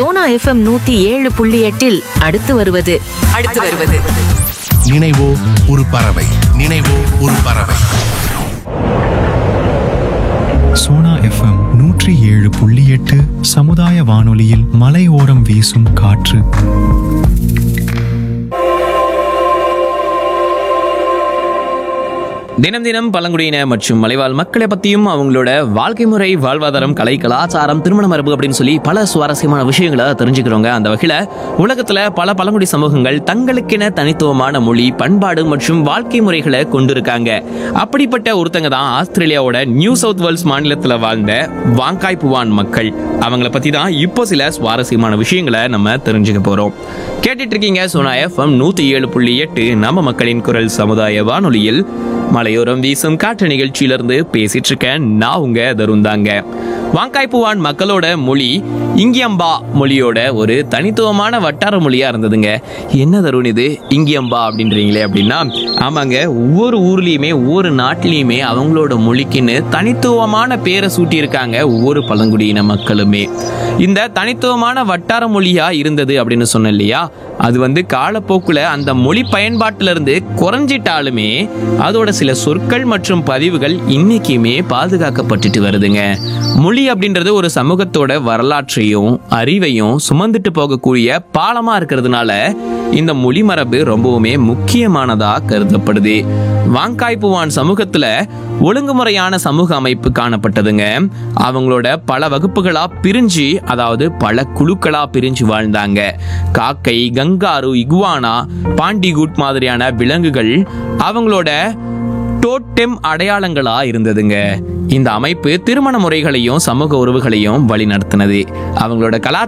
Sona FM நூத்தி ஏழு புள்ளி எட்டில் அடுத்து வருவது அடுத்து வருவது நினைவோ ஒரு பறவை நினைவோ ஒரு பறவை சோனா எஃப்எம் நூற்றி ஏழு புள்ளி எட்டு சமுதாய வானொலியில் மலையோரம் வீசும் காற்று தினம் தினம் பழங்குடியின மற்றும் மலைவாழ் மக்களை பத்தியும் அவங்களோட வாழ்க்கை முறை வாழ்வாதாரம் கலை கலாச்சாரம் திருமண மரபு அப்படின்னு சொல்லி பல சுவாரஸ்யமான விஷயங்களை தெரிஞ்சுக்கிறோங்க அந்த வகையில உலகத்துல பல பழங்குடி சமூகங்கள் தங்களுக்கென தனித்துவமான மொழி பண்பாடு மற்றும் வாழ்க்கை முறைகளை கொண்டிருக்காங்க அப்படிப்பட்ட ஒருத்தங்க தான் ஆஸ்திரேலியாவோட நியூ சவுத் வேல்ஸ் மாநிலத்துல வாழ்ந்த வாங்காய் புவான் மக்கள் அவங்கள பத்தி தான் இப்போ சில சுவாரஸ்யமான விஷயங்களை நம்ம தெரிஞ்சுக்க போறோம் கேட்டுட்டு இருக்கீங்க சோனா எஃப்எம் நூத்தி ஏழு புள்ளி எட்டு நம்ம மக்களின் குரல் சமுதாய வானொலியில் மலையோரம் வீசும் காற்று நிகழ்ச்சியிலிருந்து பேசிட்டு இருக்கேன் நான் உங்க தருந்தாங்க வாங்காய்ப்புவான் மக்களோட மொழி இங்கியம்பா மொழியோட ஒரு தனித்துவமான வட்டார மொழியா இருந்ததுங்க என்ன தருண் இது இங்கியம்பா அப்படின்றீங்களே அப்படின்னா ஆமாங்க ஒவ்வொரு ஊர்லயுமே ஒவ்வொரு நாட்டிலையுமே அவங்களோட மொழிக்குன்னு தனித்துவமான பேரை சூட்டியிருக்காங்க ஒவ்வொரு பழங்குடியின மக்களுமே இந்த தனித்துவமான வட்டார மொழியா இருந்தது அப்படின்னு சொன்னேன் இல்லையா அது வந்து காலப்போக்குல அந்த மொழி பயன்பாட்டில இருந்து குறைஞ்சிட்டாலுமே அதோட சில சொற்கள் மற்றும் பதிவுகள் இன்னைக்குமே பாதுகாக்கப்பட்டுட்டு வருதுங்க மொழி அப்படின்றது ஒரு சமூகத்தோட வரலாற்றையும் அறிவையும் சுமந்துட்டு போகக்கூடிய பாலமா இருக்கிறதுனால இந்த மொழி மரபு ரொம்பவுமே முக்கியமானதா கருதப்படுது வாங்காய்ப்புவான் சமூகத்துல ஒழுங்குமுறையான சமூக அமைப்பு காணப்பட்டதுங்க அவங்களோட பல வகுப்புகளா பிரிஞ்சு அதாவது பல குழுக்களா பிரிஞ்சு வாழ்ந்தாங்க காக்கை கங்காரு இகுவானா பாண்டிகுட் மாதிரியான விலங்குகள் அவங்களோட டோட்டெம் அடையாளங்களா இருந்ததுங்க இந்த அமைப்பு திருமண முறைகளையும் சமூக உறவுகளையும் வழிநடத்தினது அவங்களோட கலாச்சார